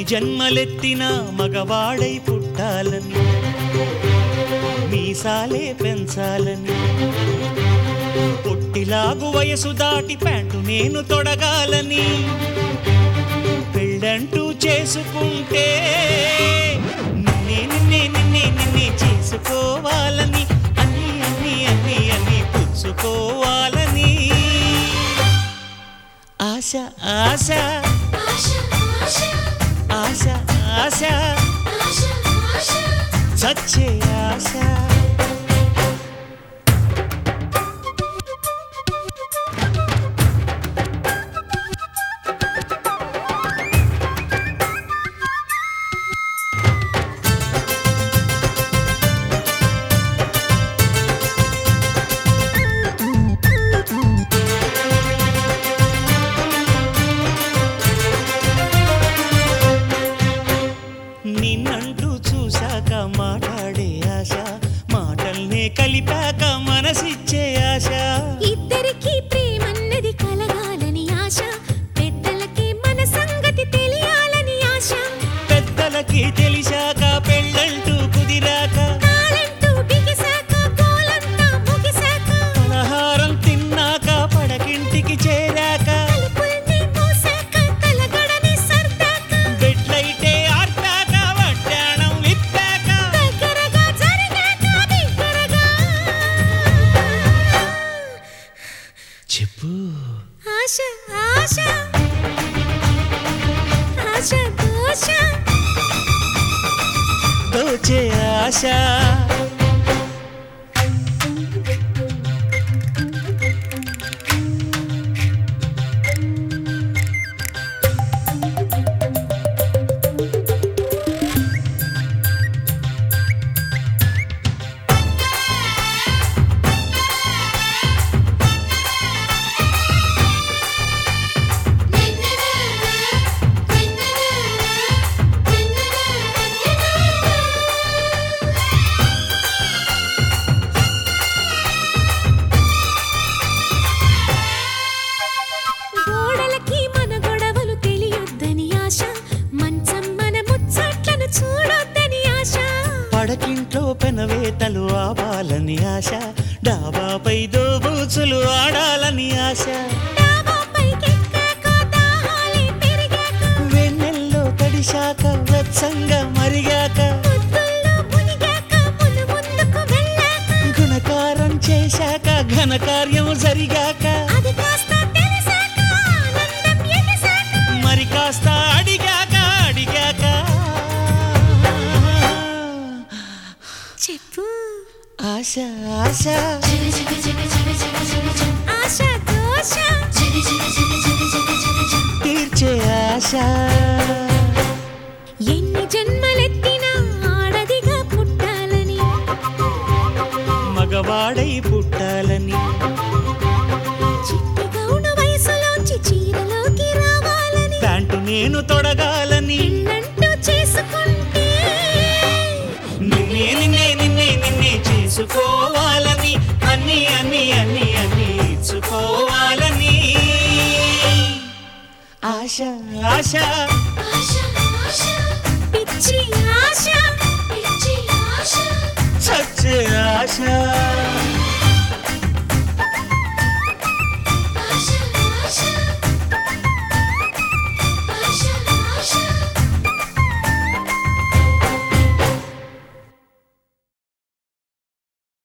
జన్మలెత్తిన మగవాడై పుట్టాలని మీసాలే పెంచాలని పొట్టిలాగు వయసు దాటి ప్యాంటు నేను తొడగాలని పెళ్ళంటూ చేసుకుంటే నిన్నే నిన్నే నిన్నే నిన్నే చేసుకోవాలని అన్ని అన్ని అన్ని అన్ని పుచ్చుకోవాలని ఆశ ఆశ ఆశ ఆశ ఆశ ఆశ ఆశ ఆశ సచ్చే ఆశ నిన్నంటూ చూశాక మాట్లాడే ఆశ మాటల్నే కలిపాక మనసిచ్చే ఆశ ఇద్దరికి ప్రేమన్నది కలగాలని ఆశ పెద్దలకి మన సంగతి తెలియాలని ఆశ పెద్దలకి తెలిసాక పెళ్ళంటూ కుదిరాక తాళంటూ బిగిసాక గోలంతా ముగిసాక పలహారం తిన్నాక పడకింటికి చేరాక తలుపుల్ని మూసాక తలగడని సర్దాక బెడ్లైటే ఆర్పాక వడ్డాణం విప్పాక దగ్గరగా జరిగాక బిగ్గరగా చెప్పు ఆశ ఆశ ఆశ దోష దోచే ఆశ గోడలకి మన గొడవలు తెలియొద్దని ఆశ మంచం మన ముచ్చట్లను చూడొద్దని ఆశ పడకింట్లో పెనవేతలు ఆవాలని ఆశ డాబాపై దోబూచులు ఆడాలని ఆశ డాబాపైకెక్కాక దాహాలే పెరిగాక వెన్నెల్లో తడిశాక వెచ్చంగా మరిగాక ముద్దుల్లో మునిగాక మును ముందుకు వెళ్ళాక గుణకారం చేశాక ఘనకార్యం జరిగాక అది కాస్త తెలిసాక ఆనందం ఎగసాక మరి కాస్త అడిగాక అడిగాక చెప్పు ఆశ ఆశ ఆశ దోష తీర్చే ఆశ ఎన్ని జన్మలెత్తినా ఆడదిగా పుట్టాలని మగవాడై పుట్టాలని చిట్టి గౌను వయసులోంచి చీరలోకి రావాలని ప్యాంటు నేను తొడగాలని పెళ్ళంటూ చేసుకుంటే నిన్నే నిన్నే నిన్నే నిన్నే చేసుకోవాలని అన్ని అన్ని అన్ని అన్ని ఇచ్చుకోవాలని ఆశ ఆశ పిచ్చి ఆశ పిచ్చి ఆశ సచ్చే ఆశ